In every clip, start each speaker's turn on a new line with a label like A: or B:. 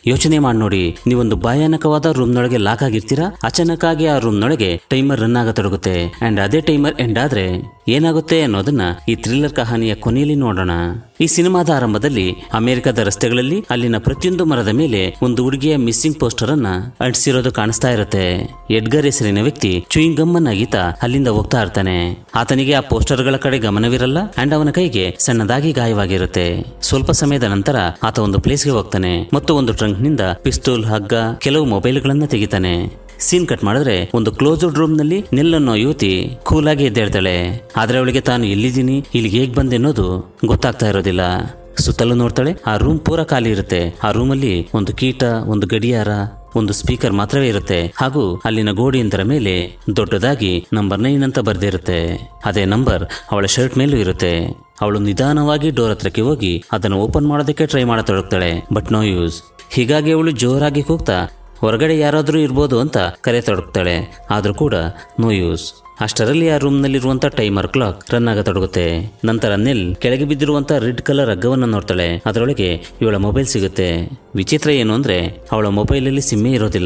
A: ಯೋಚನೆ ಮಾಡಿ ನೋಡಿ ನೀವೊಂದು ಭಯಾನಕವಾದ ರೂಮ್ನೊಳಗೆ ಲಾಕ್ ಆಗಿರ್ತೀರಾ ಅಚಾನಕ್ಕಾಗಿ ಆ ರೂಮ್ನೊಳಗೆ ಟೈಮರ್ ರನ್ ಆಗತೊಡಗುತ್ತೆ ಅಂಡ್ ಅದೇ ಟೈಮರ್ ಎಂಡ್ ಆದ್ರೆ ಏನಾಗುತ್ತೆ ಅನ್ನೋದನ್ನ ಈ ಥ್ರಿಲ್ಲರ್ ಕಹಾನಿಯ ಕೊನೆಯಲ್ಲಿ ನೋಡೋಣ ಈ ಸಿನಿಮಾದ ಆರಂಭದಲ್ಲಿ ಅಮೆರಿಕದ ರಸ್ತೆಗಳಲ್ಲಿ ಅಲ್ಲಿನ ಪ್ರತಿಯೊಂದು ಮರದ ಮೇಲೆ ಒಂದು ಹುಡುಗಿಯ ಮಿಸ್ಸಿಂಗ್ ಪೋಸ್ಟರ್ ಅನ್ನ ಅಂಟಿಸಿರೋದು ಕಾಣಿಸ್ತಾ ಇರುತ್ತೆ ಎಡ್ಗರ್ ಹೆಸರಿನ ವ್ಯಕ್ತಿ ಚೂಯಿಂಗ್ ಗಮ್ ಅನ್ನ ಗೀತ ಅಲ್ಲಿಂದ ಹೋಗ್ತಾ ಇರ್ತಾನೆ ಆತನಿಗೆ ಆ ಪೋಸ್ಟರ್ಗಳ ಕಡೆ ಗಮನವಿರಲ್ಲ ಅಂಡ್ ಅವನ ಕೈಗೆ ಸಣ್ಣದಾಗಿ ಗಾಯವಾಗಿರುತ್ತೆ ಸ್ವಲ್ಪ ಸಮಯದ ನಂತರ ಆತ ಒಂದು ಪ್ಲೇಸ್ಗೆ ಹೋಗ್ತಾನೆ ಮತ್ತು ಒಂದು ಟ್ರಂಕ್ ನಿಂದ ಪಿಸ್ತೂಲ್ ಹಗ್ಗ ಕೆಲವು ಮೊಬೈಲ್ಗಳನ್ನ ತೆಗಿತಾನೆ ಸೀನ್ ಕಟ್ ಮಾಡಿದ್ರೆ ಒಂದು ಕ್ಲೋಸ್ಡ್ ರೂಮ್ ನಲ್ಲಿ ನೆಲ್ ಅನ್ನೋ ಯುವತಿ ಕೂಲ್ ಆಗಿ ಎದ್ದೇಳ್ತಾಳೆ ಆದ್ರೆ ಅವಳಿಗೆ ತಾನು ಎಲ್ಲಿದ್ದೀನಿ ಇಲ್ಲಿಗೆ ಹೇಗ್ ಬಂದೆ ಅನ್ನೋದು ಗೊತ್ತಾಗ್ತಾ ಇರೋದಿಲ್ಲ ಸುತ್ತಲೂ ನೋಡ್ತಾಳೆ ಆ ರೂಮ್ ಪೂರ ಖಾಲಿ ಇರುತ್ತೆ ಆ ರೂಮಲ್ಲಿ ಒಂದು ಕೀಟ ಒಂದು ಗಡಿಯಾರ ಒಂದು ಸ್ಪೀಕರ್ ಮಾತ್ರವೇ ಇರುತ್ತೆ ಹಾಗೂ ಅಲ್ಲಿನ ಗೋಡೆಯೊಂದರ ಮೇಲೆ ದೊಡ್ಡದಾಗಿ ನಂಬರ್ ನೈನ್ ಅಂತ ಬರ್ದಿರುತ್ತೆ ಅದೇ ನಂಬರ್ ಅವಳ ಶರ್ಟ್ ಮೇಲೂ ಇರುತ್ತೆ ಅವಳು ನಿಧಾನವಾಗಿ ಡೋರ್ ಹತ್ರಕ್ಕೆ ಹೋಗಿ ಅದನ್ನು ಓಪನ್ ಮಾಡೋದಕ್ಕೆ ಟ್ರೈ ಮಾಡತೊಡಗ್ತಾಳೆ ಬಟ್ ನೋ ಯೂಸ್ ಹೀಗಾಗಿ ಅವಳು ಜೋರಾಗಿ ಕೂಗ್ತಾ ಹೊರಗಡೆ ಯಾರಾದರೂ ಇರ್ಬೋದು ಅಂತ ಕರೆ ತೊಡಗ್ತಾಳೆ ಆದರೂ ಕೂಡ ನೋ ಯೂಸ್ ಅಷ್ಟರಲ್ಲಿ ಆ ರೂಮ್ನಲ್ಲಿರುವಂಥ ಟೈಮರ್ ಕ್ಲಾಕ್ ರನ್ ಆಗತೊಡಗುತ್ತೆ ನಂತರ ನೆಲ್ ಕೆಳಗೆ ಬಿದ್ದಿರುವಂಥ ರೆಡ್ ಕಲರ್ ಹಗ್ಗವನ್ನು ನೋಡ್ತಾಳೆ ಅದರೊಳಗೆ ಇವಳ ಮೊಬೈಲ್ ಸಿಗುತ್ತೆ ವಿಚಿತ್ರ ಏನು ಅಂದರೆ ಅವಳ ಮೊಬೈಲಲ್ಲಿ ಸಿಮ್ಮೆ ಇರೋದಿಲ್ಲ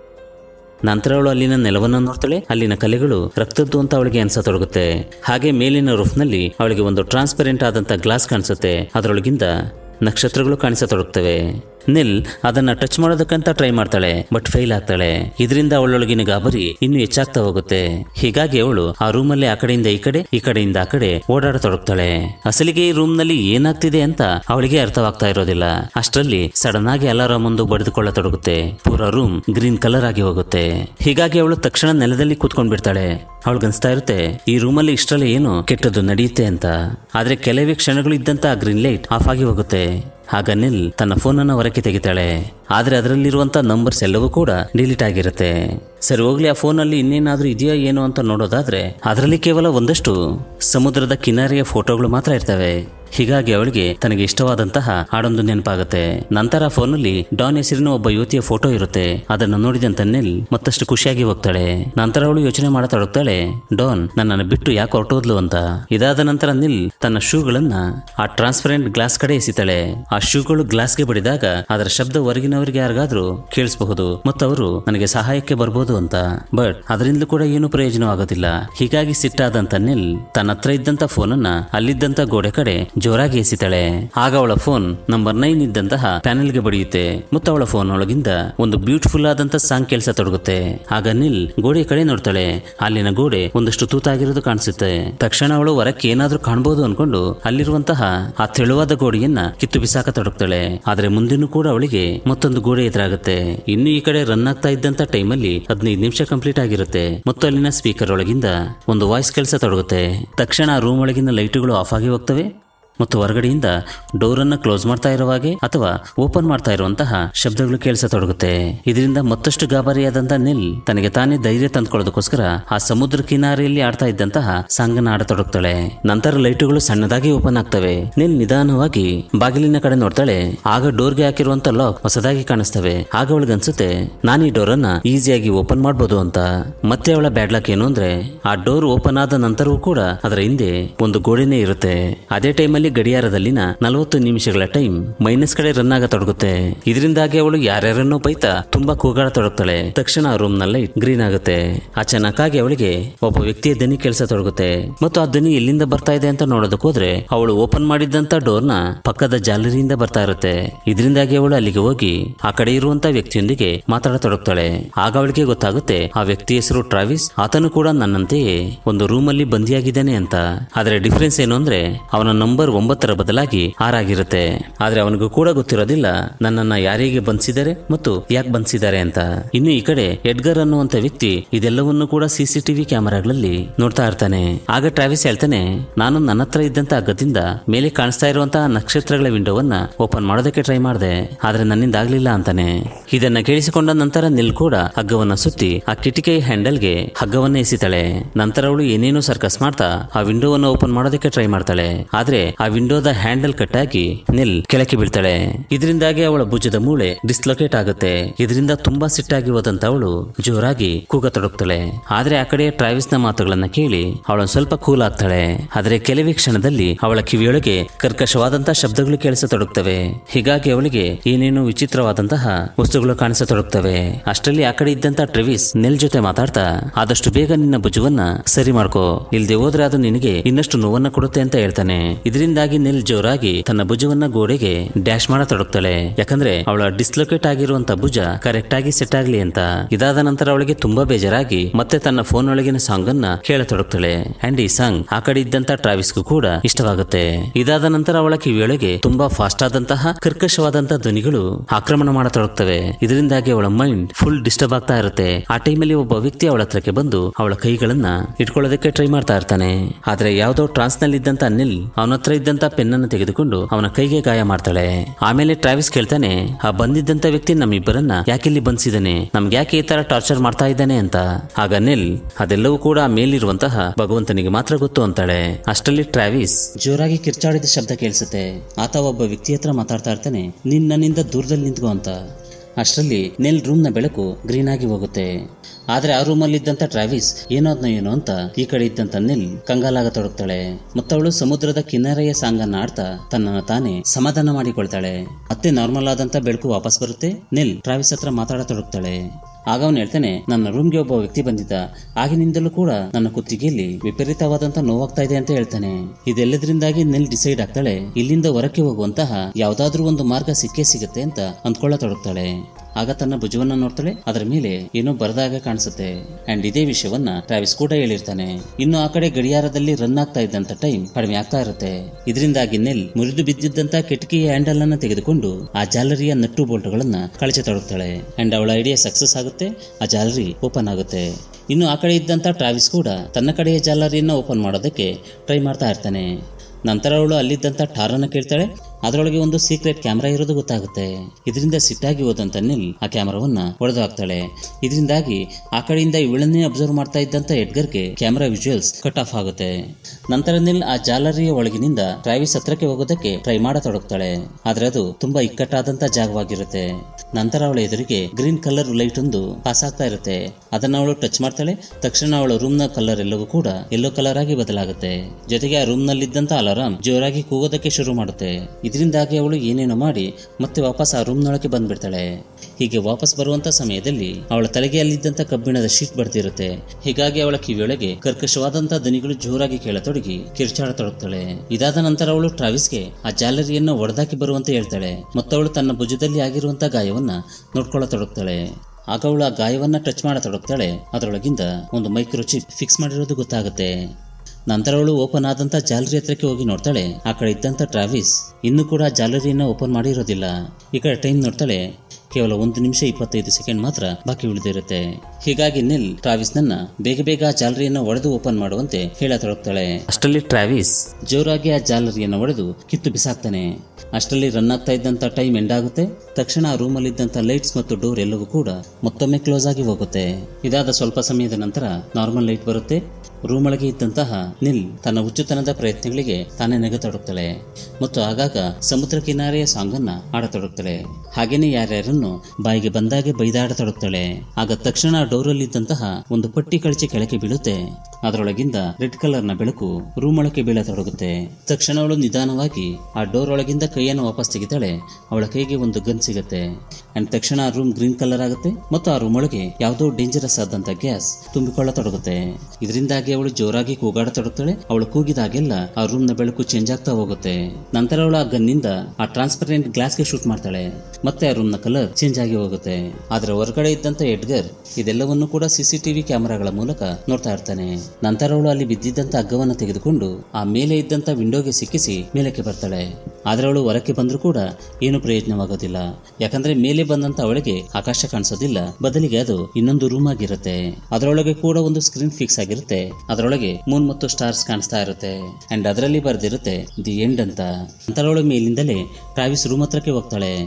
A: ನಂತರ ಅವಳು ಅಲ್ಲಿನ ನೆಲವನ್ನು ನೋಡ್ತಾಳೆ ಅಲ್ಲಿನ ಕಲೆಗಳು ರಕ್ತದ್ದು ಅಂತ ಅವಳಿಗೆ ಅನ್ಸತೊಡಗುತ್ತೆ ಹಾಗೆ ಮೇಲಿನ ರೂಫ್ನಲ್ಲಿ ಅವಳಿಗೆ ಒಂದು ಟ್ರಾನ್ಸ್ಪರೆಂಟ್ ಆದಂಥ ಗ್ಲಾಸ್ ಕಾಣಿಸುತ್ತೆ ಅದರೊಳಗಿಂದ ನಕ್ಷತ್ರಗಳು ಕಾಣಿಸತೊಡಗ್ತವೆ ನಿಲ್ ಅದನ್ನ ಟಚ್ ಮಾಡೋದಕ್ಕಂತ ಟ್ರೈ ಮಾಡ್ತಾಳೆ ಬಟ್ ಫೇಲ್ ಆಗ್ತಾಳೆ ಇದರಿಂದ ಅವಳೊಳಗಿನ ಗಾಬರಿ ಇನ್ನೂ ಹೆಚ್ಚಾಗ್ತಾ ಹೋಗುತ್ತೆ ಹೀಗಾಗಿ ಅವಳು ಆ ರೂಮಲ್ಲಿ ಆ ಕಡೆಯಿಂದ ಈ ಕಡೆ ಈ ಕಡೆಯಿಂದ ಆ ಕಡೆ ಓಡಾಡತೊಡಗ್ತಾಳೆ ಅಸಲಿಗೆ ಈ ರೂಮ್ ನಲ್ಲಿ ಏನಾಗ್ತಿದೆ ಅಂತ ಅವಳಿಗೆ ಅರ್ಥವಾಗ್ತಾ ಇರೋದಿಲ್ಲ ಅಷ್ಟರಲ್ಲಿ ಸಡನ್ ಆಗಿ ಅಲಾರಾಮ್ ಒಂದು ಬಡಿದುಕೊಳ್ಳತೊಡಗುತ್ತೆ ಪೂರ ರೂಮ್ ಗ್ರೀನ್ ಕಲರ್ ಆಗಿ ಹೋಗುತ್ತೆ ಹೀಗಾಗಿ ಅವಳು ತಕ್ಷಣ ನೆಲದಲ್ಲಿ ಕೂತ್ಕೊಂಡ್ ಬಿಡ್ತಾಳೆ ಅವಳಿಗನ್ಸ್ತಾ ಇರುತ್ತೆ ಈ ರೂಮಲ್ಲಿ ಇಷ್ಟರಲ್ಲಿ ಏನು ಕೆಟ್ಟದ್ದು ನಡೆಯುತ್ತೆ ಅಂತ ಆದ್ರೆ ಕೆಲವೇ ಕ್ಷಣಗಳು ಇದ್ದಂತ ಆ ಗ್ರೀನ್ ಲೈಟ್ ಆಫ್ ಆಗಿ ಹೋಗುತ್ತೆ ಆಗ ನಿಲ್ ತನ್ನ ಫೋನನ್ನು ಹೊರಕ್ಕೆ ತೆಗಿತಾಳೆ ಆದ್ರೆ ಅದರಲ್ಲಿರುವಂತ ನಂಬರ್ಸ್ ಎಲ್ಲವೂ ಕೂಡ ಡಿಲೀಟ್ ಆಗಿರುತ್ತೆ ಸರಿ ಹೋಗ್ಲಿ ಆ ಫೋನಲ್ಲಿ ಇನ್ನೇನಾದ್ರೂ ಇದೆಯಾ ಏನು ಅಂತ ನೋಡೋದಾದ್ರೆ ಅದರಲ್ಲಿ ಕೇವಲ ಒಂದಷ್ಟು ಸಮುದ್ರದ ಕಿನಾರಿಯ ಫೋಟೋಗಳು ಮಾತ್ರ ಇರ್ತವೆ ಹೀಗಾಗಿ ಅವಳಿಗೆ ತನಗೆ ಇಷ್ಟವಾದಂತಹ ಹಾಡೊಂದು ನೆನಪಾಗುತ್ತೆ ನಂತರ ಫೋನಲ್ಲಿ ಡಾನ್ ಹೆಸರಿನ ಒಬ್ಬ ಯುವತಿಯ ಫೋಟೋ ಇರುತ್ತೆ ಅದನ್ನು ನೋಡಿದಂತ ನೆಲ್ ಮತ್ತಷ್ಟು ಖುಷಿಯಾಗಿ ಹೋಗ್ತಾಳೆ ನಂತರ ಅವಳು ಯೋಚನೆ ಮಾಡತೊಡಗ್ತಾಳೆ ಡಾನ್ ನನ್ನನ್ನು ಬಿಟ್ಟು ಯಾಕೆ ಹೊರಟೋದ್ಲು ಅಂತ ಇದಾದ ನಂತರ ನಿಲ್ ತನ್ನ ಶೂಗಳನ್ನ ಆ ಟ್ರಾನ್ಸ್ಪರೆಂಟ್ ಗ್ಲಾಸ್ ಕಡೆ ಎಸಿತಾಳೆ ಆ ಶೂಗಳು ಗ್ಲಾಸ್ಗೆ ಬಡಿದಾಗ ಅದರ ಶಬ್ದ ಹೊರಗಿನವರಿಗೆ ಯಾರಿಗಾದ್ರೂ ಕೇಳಿಸಬಹುದು ಮತ್ತು ಅವರು ನನಗೆ ಸಹಾಯಕ್ಕೆ ಬರ್ಬೋದು ಅಂತ ಬಟ್ ಅದರಿಂದಲೂ ಕೂಡ ಏನು ಪ್ರಯೋಜನವಾಗೋದಿಲ್ಲ ಹೀಗಾಗಿ ಸಿಟ್ಟಾದಂತ ನಿಲ್ ತನ್ನ ಹತ್ರ ಇದ್ದಂತ ಫೋನನ್ನ ಅಲ್ಲಿದ್ದಂತ ಗೋಡೆ ಕಡೆ ಜೋರಾಗಿ ಎಸಿತಾಳೆ ಆಗ ಅವಳ ಫೋನ್ ನಂಬರ್ ನೈನ್ ಇದ್ದಂತಹ ಪ್ಯಾನೆಲ್ಗೆ ಬಡಿಯುತ್ತೆ ಮತ್ತು ಅವಳ ಫೋನ್ ಒಳಗಿಂದ ಒಂದು ಬ್ಯೂಟಿಫುಲ್ ಆದಂತ ಸಾಂಗ್ ಕೆಲಸ ತೊಡಗುತ್ತೆ ಆಗ ನಿಲ್ ಗೋಡೆ ಕಡೆ ನೋಡ್ತಾಳೆ ಅಲ್ಲಿನ ಗೋಡೆ ಒಂದಷ್ಟು ತೂತಾಗಿರೋದು ಕಾಣಿಸುತ್ತೆ ತಕ್ಷಣ ಅವಳು ಹೊರಕ್ಕೆ ಏನಾದ್ರೂ ಕಾಣ್ಬೋದು ಅನ್ಕೊಂಡು ಅಲ್ಲಿರುವಂತಹ ಆ ತೆಳುವಾದ ಗೋಡೆಯನ್ನ ಕಿತ್ತು ಬಿಸಾಕ ತೊಡಗ್ತಾಳೆ ಆದ್ರೆ ಮುಂದಿನೂ ಕೂಡ ಅವಳಿಗೆ ಮತ್ತೊಂದು ಗೋಡೆ ಎದುರಾಗುತ್ತೆ ಇನ್ನು ಈ ಕಡೆ ರನ್ ಆಗ್ತಾ ಇದ್ದಂತ ಟೈಮಲ್ಲಿ ಹದಿನೈದು ನಿಮಿಷ ಕಂಪ್ಲೀಟ್ ಆಗಿರುತ್ತೆ ಮತ್ತು ಅಲ್ಲಿನ ಸ್ಪೀಕರ್ ಒಳಗಿಂದ ಒಂದು ವಾಯ್ಸ್ ಕೆಲಸ ತೊಡಗುತ್ತೆ ತಕ್ಷಣ ಆ ರೂಮ್ ಒಳಗಿನ ಲೈಟುಗಳು ಆಫ್ ಆಗಿ ಹೋಗ್ತವೆ ಮತ್ತು ಹೊರಗಡೆಯಿಂದ ಡೋರನ್ನು ಕ್ಲೋಸ್ ಮಾಡ್ತಾ ಇರುವಾಗೆ ಅಥವಾ ಓಪನ್ ಮಾಡ್ತಾ ಇರುವಂತಹ ಶಬ್ದಗಳು ಕೇಳಿಸತೊಡಗುತ್ತೆ ಇದರಿಂದ ಮತ್ತಷ್ಟು ಗಾಬರಿಯಾದಂತ ನಿಲ್ ತನಗೆ ತಾನೇ ಧೈರ್ಯ ತಂದ್ಕೊಳ್ಳೋದಕ್ಕೋಸ್ಕರ ಆ ಸಮುದ್ರ ಕಿನಾರೆಯಲ್ಲಿ ಆಡ್ತಾ ಇದ್ದಂತಹ ಸಾಂಗನ್ನ ಆಡತೊಡಗ್ತಾಳೆ ನಂತರ ಲೈಟುಗಳು ಸಣ್ಣದಾಗಿ ಓಪನ್ ಆಗ್ತವೆ ನಿಲ್ ನಿಧಾನವಾಗಿ ಬಾಗಿಲಿನ ಕಡೆ ನೋಡ್ತಾಳೆ ಆಗ ಡೋರ್ಗೆ ಹಾಕಿರುವಂತ ಲಾಕ್ ಹೊಸದಾಗಿ ಕಾಣಿಸ್ತವೆ ಆಗ ಅವಳಿಗೆ ಅನ್ಸುತ್ತೆ ನಾನು ಈ ಡೋರ್ ಅನ್ನ ಈಸಿಯಾಗಿ ಓಪನ್ ಮಾಡ್ಬೋದು ಅಂತ ಮತ್ತೆ ಅವಳ ಬ್ಯಾಡ್ ಲಕ್ ಏನು ಅಂದ್ರೆ ಆ ಡೋರ್ ಓಪನ್ ಆದ ನಂತರವೂ ಕೂಡ ಅದರ ಹಿಂದೆ ಒಂದು ಗೋಡೆನೇ ಇರುತ್ತೆ ಅದೇ ಟೈಮಲ್ಲಿ ಗಡಿಯಾರದಲ್ಲಿನ ನಲವತ್ತು ನಿಮಿಷಗಳ ಟೈಮ್ ಮೈನಸ್ ಕಡೆ ರನ್ ಆಗತೊಡಗುತ್ತೆ ಇದರಿಂದಾಗಿ ಅವಳು ಯಾರ್ಯಾರನ್ನೋ ಬೈತಾ ತುಂಬಾ ಕೂಗಾಡತೊಡಗ್ತಾಳೆ ತಕ್ಷಣ ಆ ರೂಮ್ ನ ಲೈಟ್ ಗ್ರೀನ್ ಆಗುತ್ತೆ ಅಚಾನಕ್ಕಾಗಿ ಅವಳಿಗೆ ಒಬ್ಬ ವ್ಯಕ್ತಿಯ ದನಿ ಕೆಲಸ ತೊಡಗುತ್ತೆ ಮತ್ತು ಆ ದನಿ ಎಲ್ಲಿಂದ ಬರ್ತಾ ಇದೆ ಅಂತ ನೋಡೋದಕ್ಕೆ ಹೋದ್ರೆ ಅವಳು ಓಪನ್ ಮಾಡಿದ್ದಂತ ಡೋರ್ ನ ಪಕ್ಕದ ಜಾಲರಿಯಿಂದ ಬರ್ತಾ ಇರುತ್ತೆ ಇದರಿಂದಾಗಿ ಅವಳು ಅಲ್ಲಿಗೆ ಹೋಗಿ ಆ ಕಡೆ ಇರುವಂತ ವ್ಯಕ್ತಿಯೊಂದಿಗೆ ಮಾತಾಡತೊಡಗ್ತಾಳೆ ಆಗ ಅವಳಿಗೆ ಗೊತ್ತಾಗುತ್ತೆ ಆ ವ್ಯಕ್ತಿ ಹೆಸರು ಟ್ರಾವಿಸ್ ಆತನು ಕೂಡ ನನ್ನಂತೆಯೇ ಒಂದು ರೂಮ್ ಅಲ್ಲಿ ಬಂದಿಯಾಗಿದ್ದಾನೆ ಅಂತ ಆದ್ರೆ ಡಿಫ್ರೆನ್ಸ್ ಏನು ಅಂದ್ರೆ ಅವನ ನಂಬರ್ ಒಂಬತ್ತರ ಬದಲಾಗಿ ಆರಾಗಿರುತ್ತೆ ಆದ್ರೆ ಅವನಿಗೂ ಕೂಡ ಗೊತ್ತಿರೋದಿಲ್ಲ ನನ್ನನ್ನ ಯಾರಿಗೆ ಬಂಧಿಸಿದ್ದಾರೆ ಮತ್ತು ಯಾಕೆ ಬಂಧಿಸಿದ್ದಾರೆ ಅಂತ ಇನ್ನು ಈ ಕಡೆ ಎಡ್ಗರ್ ಅನ್ನುವಂತ ವ್ಯಕ್ತಿ ಇದೆಲ್ಲವನ್ನು ಕೂಡ ಸಿಸಿಟಿವಿ ಕ್ಯಾಮೆರಾಗಳಲ್ಲಿ ನೋಡ್ತಾ ಇರ್ತಾನೆ ಆಗ ಟ್ರಾವಿಸ್ ಹೇಳ್ತಾನೆ ನಾನು ನನ್ನ ಹತ್ರ ಇದ್ದಂತ ಹಗ್ಗದಿಂದ ಮೇಲೆ ಕಾಣಿಸ್ತಾ ಇರುವಂತಹ ನಕ್ಷತ್ರಗಳ ವಿಂಡೋವನ್ನ ಓಪನ್ ಮಾಡೋದಕ್ಕೆ ಟ್ರೈ ಮಾಡಿದೆ ಆದ್ರೆ ನನ್ನಿಂದ ಆಗ್ಲಿಲ್ಲ ಅಂತಾನೆ ಇದನ್ನ ಕೇಳಿಸಿಕೊಂಡ ನಂತರ ನಿಲ್ ಕೂಡ ಹಗ್ಗವನ್ನ ಸುತ್ತಿ ಆ ಕಿಟಿಕಿಯ ಹ್ಯಾಂಡಲ್ಗೆ ಹಗ್ಗವನ್ನ ಎಸಿತಾಳೆ ನಂತರ ಅವಳು ಏನೇನೋ ಸರ್ಕಸ್ ಮಾಡ್ತಾ ಆ ವಿಂಡೋವನ್ನ ಓಪನ್ ಮಾಡೋದಕ್ಕೆ ಟ್ರೈ ಮಾಡ್ತಾಳೆ ಆದ್ರೆ ಆ ವಿಂಡೋದ ಹ್ಯಾಂಡಲ್ ಕಟ್ಟಾಗಿ ನಿಲ್ ಕೆಳಕ್ಕೆ ಬೀಳ್ತಾಳೆ ಇದರಿಂದಾಗಿ ಅವಳ ಭುಜದ ಮೂಳೆ ಡಿಸ್ಲೊಕೇಟ್ ಆಗುತ್ತೆ ಇದರಿಂದ ತುಂಬಾ ಸಿಟ್ಟಾಗಿ ಹೋದಂತ ಅವಳು ಜೋರಾಗಿ ಕೂಗತೊಡಗ್ತಾಳೆ ಆದ್ರೆ ಆ ಕಡೆ ಟ್ರಾವಿಸ್ ನ ಮಾತುಗಳನ್ನ ಕೇಳಿ ಅವಳೊಂದ್ ಸ್ವಲ್ಪ ಕೂಲ್ ಆಗ್ತಾಳೆ ಆದ್ರೆ ಕೆಲವೇ ಕ್ಷಣದಲ್ಲಿ ಅವಳ ಕಿವಿಯೊಳಗೆ ಕರ್ಕಶವಾದಂತಹ ಶಬ್ದಗಳು ಕೇಳಿಸತೊಡಗ್ತವೆ ಹೀಗಾಗಿ ಅವಳಿಗೆ ಏನೇನು ವಿಚಿತ್ರವಾದಂತಹ ವಸ್ತುಗಳು ಕಾಣಿಸತೊಡಗ್ತವೆ ಅಷ್ಟರಲ್ಲಿ ಆ ಕಡೆ ಇದ್ದಂತ ಟ್ರೆವಿಸ್ ನೆಲ್ ಜೊತೆ ಮಾತಾಡ್ತಾ ಆದಷ್ಟು ಬೇಗ ನಿನ್ನ ಭುಜವನ್ನ ಸರಿ ಮಾಡ್ಕೋ ಇಲ್ದೆ ಹೋದ್ರೆ ಅದು ನಿನಗೆ ಇನ್ನಷ್ಟು ನೋವನ್ನ ಕೊಡುತ್ತೆ ಅಂತ ಹೇಳ್ತಾನೆ ಇದರಿಂದಾಗಿ ನೆಲ್ ಜೋರಾಗಿ ತನ್ನ ಭುಜವನ್ನ ಗೋಡೆಗೆ ಡ್ಯಾಶ್ ಮಾಡತೊಡಗ್ತಾಳೆ ಯಾಕಂದ್ರೆ ಅವಳ ಡಿಸ್ಲೊಕೇಟ್ ಆಗಿರುವಂತ ಭುಜ ಕರೆಕ್ಟ್ ಆಗಿ ಸೆಟ್ ಆಗ್ಲಿ ಅಂತ ಇದಾದ ನಂತರ ಅವಳಿಗೆ ತುಂಬಾ ಬೇಜಾರಾಗಿ ಮತ್ತೆ ತನ್ನ ಫೋನ್ ಒಳಗಿನ ಸಾಂಗ್ ಅನ್ನ ಕೇಳತೊಡಗ್ತಾಳೆ ಅಂಡ್ ಈ ಸಾಂಗ್ ಆ ಕಡೆ ಇದ್ದಂತ ಟ್ರಾವಿಸ್ಗೂ ಕೂಡ ಇಷ್ಟವಾಗುತ್ತೆ ಇದಾದ ನಂತರ ಅವಳ ಕಿವಿಯೊಳಗೆ ತುಂಬಾ ಫಾಸ್ಟ್ ಆದಂತಹ ಕರ್ಕಶವಾದಂತಹ ಧ್ವನಿಗಳು ಆಕ್ರಮಣ ಮಾಡತೊಡಗ್ತವೆ ಇದರಿಂದಾಗಿ ಅವಳ ಮೈಂಡ್ ಫುಲ್ ಡಿಸ್ಟರ್ಬ್ ಆಗ್ತಾ ಇರುತ್ತೆ ಆ ಟೈಮಲ್ಲಿ ಒಬ್ಬ ವ್ಯಕ್ತಿ ಅವಳ ಹತ್ರಕ್ಕೆ ಬಂದು ಅವಳ ಕೈಗಳನ್ನ ಇಟ್ಕೊಳ್ಳೋದಕ್ಕೆ ಟ್ರೈ ಮಾಡ್ತಾ ಇರ್ತಾನೆ ಆದ್ರೆ ಯಾವ್ದೋ ಟ್ರಾನ್ಸ್ ನಲ್ಲಿ ಇದ್ದಂತ ನಿಲ್ ಅವನ ಹತ್ರ ಇದ್ದಂತ ಪೆನ್ ಅನ್ನು ತೆಗೆದುಕೊಂಡು ಅವನ ಕೈಗೆ ಗಾಯ ಮಾಡ್ತಾಳೆ ಆಮೇಲೆ ಟ್ರಾವಿಸ್ ಕೇಳ್ತಾನೆ ಆ ಬಂದಿದ್ದಂತ ವ್ಯಕ್ತಿ ನಮ್ಮಿಬ್ಬರನ್ನ ಯಾಕಿಲ್ಲಿ ಬಂಧಿಸಿದಾನೆ ನಮ್ಗೆ ಯಾಕೆ ಈ ತರ ಟಾರ್ಚರ್ ಮಾಡ್ತಾ ಇದ್ದಾನೆ ಅಂತ ಆಗ ನಿಲ್ ಅದೆಲ್ಲವೂ ಕೂಡ ಆ ಮೇಲಿರುವಂತಹ ಭಗವಂತನಿಗೆ ಮಾತ್ರ ಗೊತ್ತು ಅಂತಾಳೆ ಅಷ್ಟರಲ್ಲಿ ಟ್ರಾವಿಸ್ ಜೋರಾಗಿ ಕಿರ್ಚಾಡಿದ ಶಬ್ದ ಕೇಳಿಸುತ್ತೆ ಆತ ಒಬ್ಬ ವ್ಯಕ್ತಿ ಹತ್ರ ಮಾತಾಡ್ತಾ ಇರ್ತಾನೆ ನೀನ್ ನನ್ನಿಂದ ದೂರದಲ್ಲಿ ನಿಂತ್ಕೋ ಅಂತ ಅಷ್ಟರಲ್ಲಿ ನೆಲ್ ರೂಮ್ನ ಬೆಳಕು ಗ್ರೀನ್ ಆಗಿ ಹೋಗುತ್ತೆ ಆದ್ರೆ ಆ ರೂಮಲ್ಲಿ ಇದ್ದಂತ ಟ್ರಾವಿಸ್ ಏನೋ ಅದ್ನ ಏನೋ ಅಂತ ಈ ಕಡೆ ಇದ್ದಂತ ನೆಲ್ ಕಂಗಾಲಾಗತೊಡಗ್ತಾಳೆ ಮತ್ತವಳು ಸಮುದ್ರದ ಕಿನಾರೆಯ ಸಾಂಗ್ ಅನ್ನ ಆಡ್ತಾ ತನ್ನನ್ನು ತಾನೇ ಸಮಾಧಾನ ಮಾಡಿಕೊಳ್ತಾಳೆ ಮತ್ತೆ ನಾರ್ಮಲ್ ಆದಂತ ಬೆಳಕು ವಾಪಸ್ ಬರುತ್ತೆ ನೆಲ್ ಟ್ರಾವಿಸ್ ಹತ್ರ ಮಾತಾಡತೊಡಗ್ತಾಳೆ ಆಗ ಅವನು ಹೇಳ್ತಾನೆ ನನ್ನ ರೂಮ್ಗೆ ಒಬ್ಬ ವ್ಯಕ್ತಿ ಬಂದಿದ್ದ ಆಗಿನಿಂದಲೂ ಕೂಡ ನನ್ನ ಕುತ್ತಿಗೆಯಲ್ಲಿ ವಿಪರೀತವಾದಂತ ನೋವಾಗ್ತಾ ಇದೆ ಅಂತ ಹೇಳ್ತಾನೆ ಇದೆಲ್ಲದ್ರಿಂದಾಗಿ ನೆಲ್ ಡಿಸೈಡ್ ಆಗ್ತಾಳೆ ಇಲ್ಲಿಂದ ಹೊರಕ್ಕೆ ಹೋಗುವಂತಹ ಯಾವ್ದಾದ್ರೂ ಒಂದು ಮಾರ್ಗ ಸಿಕ್ಕೇ ಸಿಗುತ್ತೆ ಅಂತ ಅಂದ್ಕೊಳ್ಳತೊಡಗ್ತಾಳೆ ಆಗ ತನ್ನ ಭುಜವನ್ನ ನೋಡ್ತಾಳೆ ಅದರ ಮೇಲೆ ಏನೋ ಬರದಾಗ ಕಾಣಿಸುತ್ತೆ ಅಂಡ್ ಇದೇ ವಿಷಯವನ್ನ ಟ್ರಾವಿಸ್ ಕೂಡ ಹೇಳಿರ್ತಾನೆ ಇನ್ನು ಆ ಕಡೆ ಗಡಿಯಾರದಲ್ಲಿ ರನ್ ಆಗ್ತಾ ಇದ್ದಂತ ಟೈಮ್ ಕಡಿಮೆ ಆಗ್ತಾ ಇರುತ್ತೆ ಇದರಿಂದಾಗಿ ನೆಲ್ ಮುರಿದು ಬಿದ್ದಿದ್ದಂತ ಕಿಟಕಿಯ ಹ್ಯಾಂಡಲ್ ಅನ್ನ ತೆಗೆದುಕೊಂಡು ಆ ಜಾಲರಿಯ ನಟ್ಟು ಬೋಲ್ಟ್ಗಳನ್ನ ಕಳಚೆ ತೊಡಗ್ತಾಳೆ ಅಂಡ್ ಅವಳ ಐಡಿಯಾ ಸಕ್ಸಸ್ ಆಗುತ್ತೆ ಆ ಜಾಲರಿ ಓಪನ್ ಆಗುತ್ತೆ ಇನ್ನು ಆ ಕಡೆ ಇದ್ದಂತ ಟ್ರಾವಿಸ್ ಕೂಡ ತನ್ನ ಕಡೆಯ ಜಾಲರಿಯನ್ನ ಓಪನ್ ಮಾಡೋದಕ್ಕೆ ಟ್ರೈ ಮಾಡ್ತಾ ಇರ್ತಾನೆ ನಂತರ ಅವಳು ಅಲ್ಲಿದ್ದಂತ ಟಾರನ್ನ ಕೇಳ್ತಾಳೆ ಅದರೊಳಗೆ ಒಂದು ಸೀಕ್ರೆಟ್ ಕ್ಯಾಮ್ರಾ ಇರೋದು ಗೊತ್ತಾಗುತ್ತೆ ಇದರಿಂದ ಸಿಟ್ಟಾಗಿ ಹೋದಂತ ನಿಲ್ ಆ ಕ್ಯಾಮ್ರಾವನ್ನ ಹೊಡೆದು ಹಾಕ್ತಾಳೆ ಇದರಿಂದಾಗಿ ಆ ಕಡೆಯಿಂದ ಇವಳನ್ನೇ ಅಬ್ಸರ್ವ್ ಮಾಡ್ತಾ ಇದ್ದಂತ ಎಡ್ಗರ್ಗೆ ಕ್ಯಾಮ್ರಾ ವಿಜುವಲ್ಸ್ ಕಟ್ ಆಫ್ ಆಗುತ್ತೆ ನಂತರ ನಿಲ್ ಆ ಜಾಲರಿಯ ಒಳಗಿನಿಂದ ಟ್ರಾವಿಸ್ ಹತ್ರಕ್ಕೆ ಹೋಗೋದಕ್ಕೆ ಟ್ರೈ ಮಾಡತೊಡಗ್ತಾಳೆ ಆದ್ರೆ ಅದು ತುಂಬಾ ಇಕ್ಕಟ್ಟಾದಂತ ಜಾಗವಾಗಿರುತ್ತೆ ನಂತರ ಅವಳ ಎದುರಿಗೆ ಗ್ರೀನ್ ಕಲರ್ ಲೈಟ್ ಒಂದು ಪಾಸ್ ಆಗ್ತಾ ಇರುತ್ತೆ ಅದನ್ನ ಅವಳು ಟಚ್ ಮಾಡ್ತಾಳೆ ತಕ್ಷಣ ಅವಳ ರೂಮ್ ನ ಕಲರ್ ಎಲ್ಲವೂ ಕೂಡ ಯೆಲ್ಲೋ ಕಲರ್ ಆಗಿ ಬದಲಾಗುತ್ತೆ ಜೊತೆಗೆ ಆ ರೂಮ್ ನಲ್ಲಿದ್ದಂತ ಅಲಾರಾಮ್ ಜೋರಾಗಿ ಕೂಗೋದಕ್ಕೆ ಶುರು ಮಾಡುತ್ತೆ ಇದರಿಂದಾಗಿ ಅವಳು ಏನೇನೋ ಮಾಡಿ ಮತ್ತೆ ವಾಪಸ್ ಆ ರೂಮ್ನೊಳಗೆ ಬಂದ್ಬಿಡ್ತಾಳೆ ಹೀಗೆ ವಾಪಸ್ ಬರುವಂತ ಸಮಯದಲ್ಲಿ ಅವಳ ತಲೆಗೆ ಅಲ್ಲಿದ್ದಂತ ಕಬ್ಬಿಣದ ಶೀಟ್ ಬರ್ತಿರುತ್ತೆ ಹೀಗಾಗಿ ಅವಳ ಕಿವಿಯೊಳಗೆ ಕರ್ಕಶವಾದಂತ ದನಿಗಳು ಜೋರಾಗಿ ಕೇಳತೊಡಗಿ ಕಿರ್ಚಾಡತೊಡಗ್ತಾಳೆ ಇದಾದ ನಂತರ ಅವಳು ಟ್ರಾವಿಸ್ಗೆ ಆ ಜಾಲರಿಯನ್ನು ಒಡೆದಾಕಿ ಬರುವಂತೆ ಹೇಳ್ತಾಳೆ ಮತ್ತವಳು ತನ್ನ ಭುಜದಲ್ಲಿ ಆಗಿರುವಂತ ಗಾಯವನ್ನ ನೋಡ್ಕೊಳ್ಳತೊಡಗ್ತಾಳೆ ಆಗ ಅವಳು ಆ ಗಾಯವನ್ನ ಟಚ್ ಮಾಡತೊಡಗ್ತಾಳೆ ಅದರೊಳಗಿಂದ ಒಂದು ಮೈಕ್ರೋ ಚಿಪ್ ಫಿಕ್ಸ್ ಮಾಡಿರೋದು ಗೊತ್ತಾಗುತ್ತೆ ನಂತರ ಅವಳು ಓಪನ್ ಆದಂತ ಜಾಲರಿ ಹತ್ರಕ್ಕೆ ಹೋಗಿ ನೋಡ್ತಾಳೆ ಆ ಕಡೆ ಇದ್ದಂತ ಟ್ರಾವಿಸ್ ಇನ್ನೂ ಕೂಡ ಜಾಲರಿಯನ್ನ ಓಪನ್ ಮಾಡಿರೋದಿಲ್ಲ ಈ ಕಡೆ ಟೈಮ್ ನೋಡ್ತಾಳೆ ಕೇವಲ ಒಂದು ನಿಮಿಷ ಇಪ್ಪತ್ತೈದು ಸೆಕೆಂಡ್ ಮಾತ್ರ ಬಾಕಿ ಉಳಿದಿರುತ್ತೆ ಹೀಗಾಗಿ ನಿಲ್ ಟ್ರಾವಿಸ್ ನನ್ನ ಬೇಗ ಬೇಗ ಆ ಜಾಲರಿಯನ್ನ ಒಡೆದು ಓಪನ್ ಮಾಡುವಂತೆ ಹೇಳತೊಡಗ್ತಾಳೆ ಅಷ್ಟರಲ್ಲಿ ಟ್ರಾವಿಸ್ ಜೋರಾಗಿ ಆ ಜಾಲರಿಯನ್ನು ಒಡೆದು ಕಿತ್ತು ಬಿಸಾಕ್ತಾನೆ ಅಷ್ಟರಲ್ಲಿ ರನ್ ಆಗ್ತಾ ಇದ್ದಂತ ಟೈಮ್ ಎಂಡ್ ಆಗುತ್ತೆ ತಕ್ಷಣ ಆ ರೂಮಲ್ಲಿ ಇದ್ದಂತ ಲೈಟ್ಸ್ ಮತ್ತು ಡೋರ್ ಎಲ್ಲವೂ ಕೂಡ ಮತ್ತೊಮ್ಮೆ ಕ್ಲೋಸ್ ಆಗಿ ಹೋಗುತ್ತೆ ಇದಾದ ಸ್ವಲ್ಪ ಸಮಯದ ನಂತರ ನಾರ್ಮಲ್ ಲೈಟ್ ಬರುತ್ತೆ ರೂಮ್ ಒಳಗೆ ಇದ್ದಂತಹ ನಿಲ್ ತನ್ನ ಹುಚ್ಚುತನದ ಪ್ರಯತ್ನಗಳಿಗೆ ತಾನೇ ನೆಗೆತೊಡಗ್ತಾಳೆ ಮತ್ತು ಆಗಾಗ ಸಮುದ್ರ ಕಿನಾರೆಯ ಸಾಂಗ್ ಅನ್ನ ಆಡತೊಡಗ್ತಾಳೆ ಹಾಗೇನೆ ಯಾರ್ಯಾರನ್ನು ಬಾಯಿಗೆ ಬಂದಾಗೆ ಬೈದಾಡತೊಡಗ್ತಾಳೆ ಆಗ ತಕ್ಷಣ ಡೋರ್ ಅಲ್ಲಿ ಇದ್ದಂತಹ ಒಂದು ಪಟ್ಟಿ ಕಳಚಿ ಕೆಳಗೆ ಬೀಳುತ್ತೆ ಅದರೊಳಗಿಂದ ರೆಡ್ ಕಲರ್ ನ ಬೆಳಕು ರೂಮ್ ಒಳಗೆ ಬೀಳತೊಡಗುತ್ತೆ ತಕ್ಷಣ ಅವಳು ನಿಧಾನವಾಗಿ ಆ ಡೋರ್ ಒಳಗಿಂದ ಕೈಯನ್ನು ವಾಪಸ್ ತೆಗಿತಾಳೆ ಅವಳ ಕೈಗೆ ಒಂದು ಗನ್ ಸಿಗುತ್ತೆ ಅಂಡ್ ತಕ್ಷಣ ಆ ರೂಮ್ ಗ್ರೀನ್ ಕಲರ್ ಆಗುತ್ತೆ ಮತ್ತು ಆ ರೂಮ್ ಒಳಗೆ ಯಾವುದೋ ಡೇಂಜರಸ್ ಆದಂತ ಗ್ಯಾಸ್ ತುಂಬಿಕೊಳ್ಳತೊಡಗುತ್ತೆ ಇದರಿಂದಾಗಿ ಅವಳು ಜೋರಾಗಿ ಕೂಗಾಡತೊಡಗ್ತಾಳೆ ಅವಳು ಕೂಗಿದಾಗೆಲ್ಲ ಆ ರೂಮ್ ನ ಬೆಳಕು ಚೇಂಜ್ ಆಗ್ತಾ ಹೋಗುತ್ತೆ ನಂತರ ಅವಳು ಆ ಗನ್ನಿಂದ ಆ ಟ್ರಾನ್ಸ್ಪರೆಂಟ್ ಗ್ಲಾಸ್ಗೆ ಶೂಟ್ ಮಾಡ್ತಾಳೆ ಮತ್ತೆ ಆ ರೂಮ್ ನ ಕಲರ್ ಚೇಂಜ್ ಆಗಿ ಹೋಗುತ್ತೆ ಆದ್ರೆ ಹೊರಗಡೆ ಇದ್ದಂತ ಎಡ್ಗರ್ ಇದೆಲ್ಲವನ್ನು ಕೂಡ ಸಿಸಿಟಿವಿ ಕ್ಯಾಮೆರಾಗಳ ಮೂಲಕ ನೋಡ್ತಾ ಇರ್ತಾನೆ ನಂತರ ಅವಳು ಅಲ್ಲಿ ಬಿದ್ದಿದ್ದಂತ ಹಗ್ಗವನ್ನು ತೆಗೆದುಕೊಂಡು ಆ ಮೇಲೆ ಇದ್ದಂತ ವಿಂಡೋಗೆ ಸಿಕ್ಕಿಸಿ ಮೇಲಕ್ಕೆ ಬರ್ತಾಳೆ ಆದ್ರೆ ಅವಳು ಹೊರಕ್ಕೆ ಬಂದ್ರೂ ಕೂಡ ಏನು ಪ್ರಯೋಜನವಾಗೋದಿಲ್ಲ ಯಾಕಂದ್ರೆ ಮೇಲೆ ಬಂದಂತ ಅವಳಿಗೆ ಆಕಾಶ ಕಾಣಿಸೋದಿಲ್ಲ ಬದಲಿಗೆ ಅದು ಇನ್ನೊಂದು ರೂಮ್ ಆಗಿರುತ್ತೆ ಅದರೊಳಗೆ ಕೂಡ ಒಂದು ಸ್ಕ್ರೀನ್ ಫಿಕ್ಸ್ ಆಗಿರುತ್ತೆ ಅದರೊಳಗೆ ಮೂನ್ ಮತ್ತು ಸ್ಟಾರ್ಸ್ ಕಾಣಿಸ್ತಾ ಇರುತ್ತೆ ಅಂಡ್ ಅದರಲ್ಲಿ ಬರ್ದಿರುತ್ತೆ ದಿ ಎಂಡ್ ಅಂತ ನಂತರ ಅವಳು ಮೇಲಿಂದಲೇ ಟ್ರಾವಿಸ್ ರೂಮ್ ಹತ್ರಕ್ಕೆ ಹೋಗ್ತಾಳೆ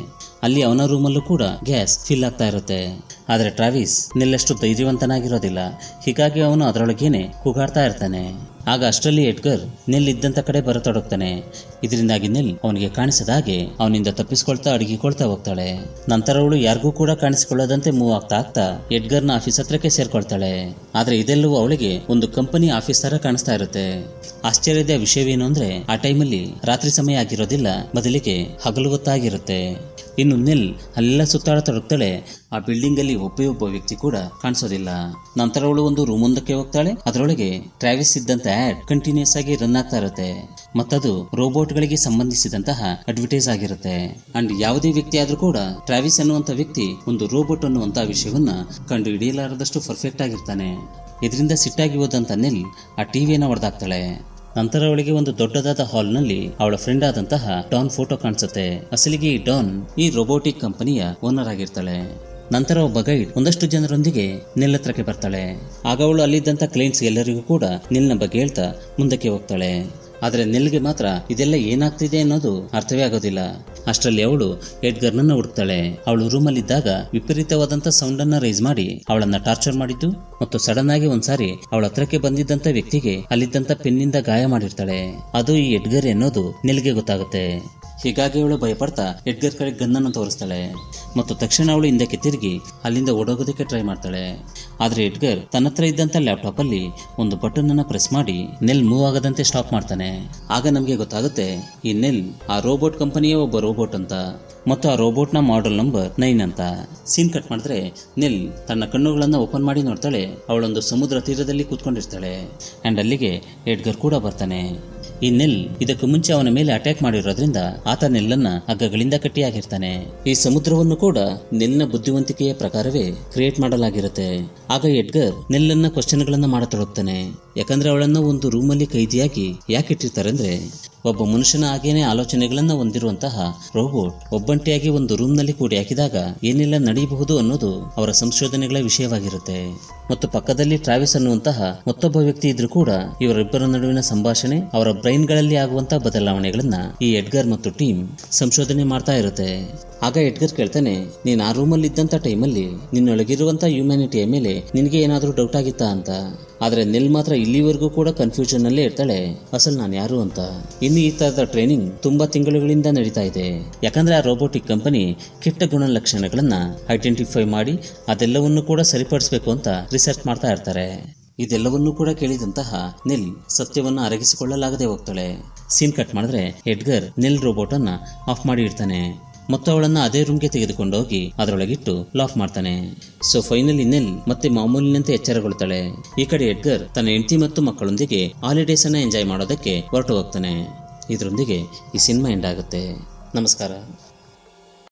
A: ಅಲ್ಲಿ ಅವನ ರೂಮಲ್ಲೂ ಕೂಡ ಗ್ಯಾಸ್ ಫಿಲ್ ಆಗ್ತಾ ಇರುತ್ತೆ ಆದರೆ ಟ್ರಾವಿಸ್ ನಿಲ್ಲಷ್ಟು ಧೈರ್ಯವಂತನಾಗಿರೋದಿಲ್ಲ ಹೀಗಾಗಿ ಅವನು ಅದರೊಳಗೇನೆ ಕೂಗಾಡ್ತಾ ಇರ್ತಾನೆ ಆಗ ಅಷ್ಟರಲ್ಲಿ ಎಡ್ಗರ್ ನೆಲ್ ಇದ್ದಂತ ಕಡೆ ಬರತೊಡಗ್ತಾನೆ ಇದರಿಂದಾಗಿ ನೆಲ್ ಅವನಿಗೆ ಕಾಣಿಸದ ಹಾಗೆ ಅವನಿಂದ ತಪ್ಪಿಸ್ಕೊಳ್ತಾ ಅಡಗಿಕೊಳ್ತಾ ಹೋಗ್ತಾಳೆ ನಂತರ ಅವಳು ಯಾರಿಗೂ ಕೂಡ ಕಾಣಿಸಿಕೊಳ್ಳದಂತೆ ಮೂವ್ ಆಗ್ತಾ ಆಗ್ತಾ ಎಡ್ಗರ್ನ ಆಫೀಸ್ ಹತ್ರಕ್ಕೆ ಸೇರ್ಕೊಳ್ತಾಳೆ ಆದ್ರೆ ಇದೆಲ್ಲವೂ ಅವಳಿಗೆ ಒಂದು ಕಂಪನಿ ಆಫೀಸ್ ತರ ಕಾಣಿಸ್ತಾ ಇರುತ್ತೆ ಆಶ್ಚರ್ಯದ ವಿಷಯವೇನು ಅಂದ್ರೆ ಆ ಟೈಮಲ್ಲಿ ರಾತ್ರಿ ಸಮಯ ಆಗಿರೋದಿಲ್ಲ ಬದಲಿಗೆ ಹಗಲು ಹೊತ್ತಾಗಿರುತ್ತೆ ಇನ್ನು ನೆಲ್ ಅಲ್ಲೆಲ್ಲ ಸುತ್ತಾಡತೊಡಗ್ತಾಳೆ ಆ ಬಿಲ್ಡಿಂಗ್ ಅಲ್ಲಿ ಒಬ್ಬೇ ಒಬ್ಬ ವ್ಯಕ್ತಿ ಕೂಡ ಕಾಣಿಸೋದಿಲ್ಲ ನಂತರ ಅವಳು ಒಂದು ರೂಮ್ ಒಂದಕ್ಕೆ ಹೋಗ್ತಾಳೆ ಅದರೊಳಗೆ ಟ್ರಾವಿಸ್ ಇದ್ದಂತ ಆಡ್ ಕಂಟಿನ್ಯೂಸ್ ಆಗಿ ರನ್ ಆಗ್ತಾ ಇರುತ್ತೆ ಮತ್ತದು ರೋಬೋಟ್ ಗಳಿಗೆ ಸಂಬಂಧಿಸಿದಂತಹ ಅಡ್ವರ್ಟೈಸ್ ಆಗಿರುತ್ತೆ ಅಂಡ್ ಯಾವುದೇ ವ್ಯಕ್ತಿ ಆದ್ರೂ ಕೂಡ ಟ್ರಾವಿಸ್ ಅನ್ನುವಂತ ವ್ಯಕ್ತಿ ಒಂದು ರೋಬೋಟ್ ಅನ್ನುವಂತ ವಿಷಯವನ್ನ ಕಂಡು ಹಿಡಿಯಲಾರದಷ್ಟು ಪರ್ಫೆಕ್ಟ್ ಆಗಿರ್ತಾನೆ ಇದರಿಂದ ಸಿಟ್ಟಾಗಿ ಹೋದಂತ ನೆಲ್ ಆ ಟಿವಿಯನ್ನ ಹೊಡೆದಾಕ್ತಾಳೆ ನಂತರ ಅವಳಿಗೆ ಒಂದು ದೊಡ್ಡದಾದ ಹಾಲ್ನಲ್ಲಿ ಅವಳ ಫ್ರೆಂಡ್ ಆದಂತಹ ಡಾನ್ ಫೋಟೋ ಕಾಣಿಸುತ್ತೆ ಅಸಲಿಗೆ ಈ ಡಾನ್ ಈ ರೋಬೋಟಿಕ್ ಕಂಪನಿಯ ಓನರ್ ಆಗಿರ್ತಾಳೆ ನಂತರ ಒಬ್ಬ ಗೈಡ್ ಒಂದಷ್ಟು ಜನರೊಂದಿಗೆ ನೆಲ್ ಹತ್ರಕ್ಕೆ ಬರ್ತಾಳೆ ಆಗ ಅವಳು ಅಲ್ಲಿದ್ದಂತ ಕ್ಲೈಂಟ್ಸ್ ಎಲ್ಲರಿಗೂ ಕೂಡ ನೆಲ್ನ ಬಗ್ಗೆ ಹೇಳ್ತಾ ಮುಂದಕ್ಕೆ ಹೋಗ್ತಾಳೆ ಆದರೆ ನೆಲ್ಗೆ ಮಾತ್ರ ಇದೆಲ್ಲ ಏನಾಗ್ತಿದೆ ಅನ್ನೋದು ಅರ್ಥವೇ ಆಗೋದಿಲ್ಲ ಅಷ್ಟರಲ್ಲಿ ಅವಳು ಎಡ್ಗರ್ನನ್ನ ಹುಡುಕ್ತಾಳೆ ಅವಳು ರೂಮಲ್ಲಿದ್ದಾಗ ವಿಪರೀತವಾದಂತ ಸೌಂಡ್ ಅನ್ನ ರೈಸ್ ಮಾಡಿ ಅವಳನ್ನ ಟಾರ್ಚರ್ ಮಾಡಿದ್ದು ಮತ್ತು ಸಡನ್ ಆಗಿ ಒಂದ್ಸಾರಿ ಅವಳ ಹತ್ರಕ್ಕೆ ಬಂದಿದ್ದಂತ ವ್ಯಕ್ತಿಗೆ ಅಲ್ಲಿದ್ದಂತ ಪೆನ್ನಿಂದ ಗಾಯ ಮಾಡಿರ್ತಾಳೆ ಅದು ಈ ಎಡ್ಗರ್ ಅನ್ನೋದು ನೆಲ್ಗೆ ಗೊತ್ತಾಗುತ್ತೆ ಹೀಗಾಗಿ ಅವಳು ಭಯಪಡ್ತಾ ಎಡ್ಗರ್ ಕಡೆ ಗನ್ನನ್ನು ತೋರಿಸ್ತಾಳೆ ಮತ್ತು ತಕ್ಷಣ ಅವಳು ಹಿಂದಕ್ಕೆ ತಿರುಗಿ ಅಲ್ಲಿಂದ ಓಡೋಗೋದಕ್ಕೆ ಟ್ರೈ ಮಾಡ್ತಾಳೆ ಆದ್ರೆ ಎಡ್ಗರ್ ತನ್ನ ಹತ್ರ ಇದ್ದಂತ ಲ್ಯಾಪ್ಟಾಪ್ ಅಲ್ಲಿ ಒಂದು ಬಟನ್ ಅನ್ನ ಪ್ರೆಸ್ ಮಾಡಿ ನೆಲ್ ಮೂವ್ ಆಗದಂತೆ ಸ್ಟಾಪ್ ಮಾಡ್ತಾನೆ ಆಗ ನಮಗೆ ಗೊತ್ತಾಗುತ್ತೆ ಈ ನೆಲ್ ಆ ರೋಬೋಟ್ ಕಂಪನಿಯ ಒಬ್ಬ ರೋಬೋಟ್ ಅಂತ ಮತ್ತು ಆ ರೋಬೋಟ್ನ ಮಾಡೆಲ್ ನಂಬರ್ ನೈನ್ ಅಂತ ಸೀನ್ ಕಟ್ ಮಾಡಿದ್ರೆ ನೆಲ್ ತನ್ನ ಕಣ್ಣುಗಳನ್ನ ಓಪನ್ ಮಾಡಿ ನೋಡ್ತಾಳೆ ಅವಳೊಂದು ಸಮುದ್ರ ತೀರದಲ್ಲಿ ಕೂತ್ಕೊಂಡಿರ್ತಾಳೆ ಅಂಡ್ ಅಲ್ಲಿಗೆ ಎಡ್ಗರ್ ಕೂಡ ಬರ್ತಾನೆ ಈ ನೆಲ್ ಇದಕ್ಕೂ ಮುಂಚೆ ಅವನ ಮೇಲೆ ಅಟ್ಯಾಕ್ ಮಾಡಿರೋದ್ರಿಂದ ಆತ ನೆಲ್ಲನ್ನ ಹಗ್ಗಗಳಿಂದ ಕಟ್ಟಿಯಾಗಿರ್ತಾನೆ ಈ ಸಮುದ್ರವನ್ನು ಕೂಡ ನೆಲ್ನ ಬುದ್ಧಿವಂತಿಕೆಯ ಪ್ರಕಾರವೇ ಕ್ರಿಯೇಟ್ ಮಾಡಲಾಗಿರುತ್ತೆ ಆಗ ಎಡ್ಗರ್ ನೆಲ್ಲನ್ನ ಕ್ವಶನ್ಗಳನ್ನ ಮಾಡತೊಡಗ್ತಾನೆ ಯಾಕಂದ್ರೆ ಅವಳನ್ನ ಒಂದು ರೂಮಲ್ಲಿ ಕೈದಿಯಾಗಿ ಯಾಕೆ ಇಟ್ಟಿರ್ತಾರೆ ಅಂದ್ರೆ ಒಬ್ಬ ಮನುಷ್ಯನ ಹಾಗೇನೆ ಆಲೋಚನೆಗಳನ್ನ ಹೊಂದಿರುವಂತಹ ರೋಬೋಟ್ ಒಬ್ಬಂಟಿಯಾಗಿ ಒಂದು ರೂಮ್ನಲ್ಲಿ ಕೂಡಿ ಹಾಕಿದಾಗ ಏನೆಲ್ಲ ನಡೆಯಬಹುದು ಅನ್ನೋದು ಅವರ ಸಂಶೋಧನೆಗಳ ವಿಷಯವಾಗಿರುತ್ತೆ ಮತ್ತು ಪಕ್ಕದಲ್ಲಿ ಟ್ರಾವಿಸ್ ಅನ್ನುವಂತಹ ಮತ್ತೊಬ್ಬ ವ್ಯಕ್ತಿ ಇದ್ರೂ ಕೂಡ ಇವರಿಬ್ಬರ ನಡುವಿನ ಸಂಭಾಷಣೆ ಅವರ ಬ್ರೈನ್ಗಳಲ್ಲಿ ಆಗುವಂತಹ ಬದಲಾವಣೆಗಳನ್ನ ಈ ಎಡ್ಗರ್ ಮತ್ತು ಟೀಮ್ ಸಂಶೋಧನೆ ಮಾಡ್ತಾ ಇರುತ್ತೆ ಆಗ ಎಡ್ಗರ್ ಕೇಳ್ತಾನೆ ನೀನ್ ಆ ರೂಮಲ್ಲಿ ಇದ್ದಂತ ಟೈಮಲ್ಲಿ ನಿನ್ನೊಳಗಿರುವಂತ ಹ್ಯೂಮ್ಯಾನಿಟಿಯ ಮೇಲೆ ನಿನಗೆ ಏನಾದರೂ ಡೌಟ್ ಆಗಿತ್ತಾ ಅಂತ ಆದ್ರೆ ನೆಲ್ ಮಾತ್ರ ಇಲ್ಲಿವರೆಗೂ ಕೂಡ ಕನ್ಫ್ಯೂಷನ್ ಅಲ್ಲೇ ಇರ್ತಾಳೆ ಅಸಲ್ ನಾನು ಯಾರು ಅಂತ ಇನ್ನು ಈ ತರದ ಟ್ರೈನಿಂಗ್ ತುಂಬಾ ತಿಂಗಳುಗಳಿಂದ ನಡೀತಾ ಇದೆ ಯಾಕಂದ್ರೆ ಆ ರೋಬೋಟಿಕ್ ಕಂಪನಿ ಕೆಟ್ಟ ಗುಣಲಕ್ಷಣಗಳನ್ನ ಐಡೆಂಟಿಫೈ ಮಾಡಿ ಅದೆಲ್ಲವನ್ನು ಕೂಡ ಸರಿಪಡಿಸಬೇಕು ಅಂತ ರಿಸರ್ಚ್ ಮಾಡ್ತಾ ಇರ್ತಾರೆ ಇದೆಲ್ಲವನ್ನೂ ಕೂಡ ಕೇಳಿದಂತಹ ನೆಲ್ ಸತ್ಯವನ್ನ ಅರಗಿಸಿಕೊಳ್ಳಲಾಗದೆ ಹೋಗ್ತಾಳೆ ಸೀನ್ ಕಟ್ ಮಾಡಿದ್ರೆ ಎಡ್ಗರ್ ನೆಲ್ ರೋಬೋಟ್ ಅನ್ನ ಆಫ್ ಮಾಡಿ ಇಡ್ತಾನೆ ಮತ್ತು ಅವಳನ್ನ ಅದೇ ರೂಮ್ಗೆ ತೆಗೆದುಕೊಂಡು ಹೋಗಿ ಅದರೊಳಗಿಟ್ಟು ಲಾಕ್ ಮಾಡ್ತಾನೆ ಸೊ ಫೈನಲಿ ನೆಲ್ ಮತ್ತೆ ಮಾಮೂಲಿನಂತೆ ಎಚ್ಚರಗೊಳ್ತಾಳೆ ಈ ಕಡೆ ಎಡ್ಗರ್ ತನ್ನ ಹೆಂಡತಿ ಮತ್ತು ಮಕ್ಕಳೊಂದಿಗೆ ಹಾಲಿಡೇಸ್ ಅನ್ನ ಎಂಜಾಯ್ ಮಾಡೋದಕ್ಕೆ ಹೊರಟು ಹೋಗ್ತಾನೆ ಇದರೊಂದಿಗೆ ಈ ಸಿನಿಮಾ ಎಂಡ್ ಆಗುತ್ತೆ ನಮಸ್ಕಾರ